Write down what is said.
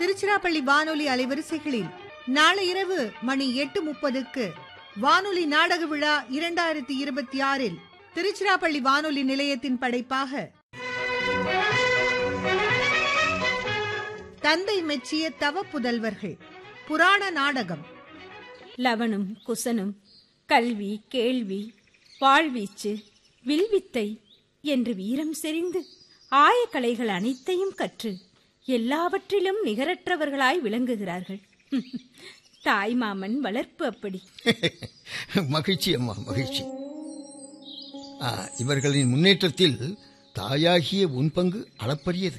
திருச்சிராப்பள்ளி வானொலி அலைவரிசைகளில் நாளை இரவு மணி எட்டு முப்பதுக்கு வானொலி நாடக விழா இரண்டாயிரத்தி இருபத்தி ஆறில் திருச்சிராப்பள்ளி வானொலி நிலையத்தின் படைப்பாக தந்தை மெச்சிய தவ புதல்வர்கள் புராண நாடகம் லவனும் குசனும் கல்வி கேள்வி வாழ்வீச்சு வில்வித்தை என்று வீரம் செறிந்து ஆயக்கலைகள் அனைத்தையும் கற்று எல்லாவற்றிலும் நிகரற்றவர்களாய் விளங்குகிறார்கள் தாய்மாமன் வளர்ப்பு அப்படி மகிழ்ச்சி அம்மா மகிழ்ச்சி ஆ, இவர்களின் முன்னேற்றத்தில் தாயாகிய உன் பங்கு அளப்பரியது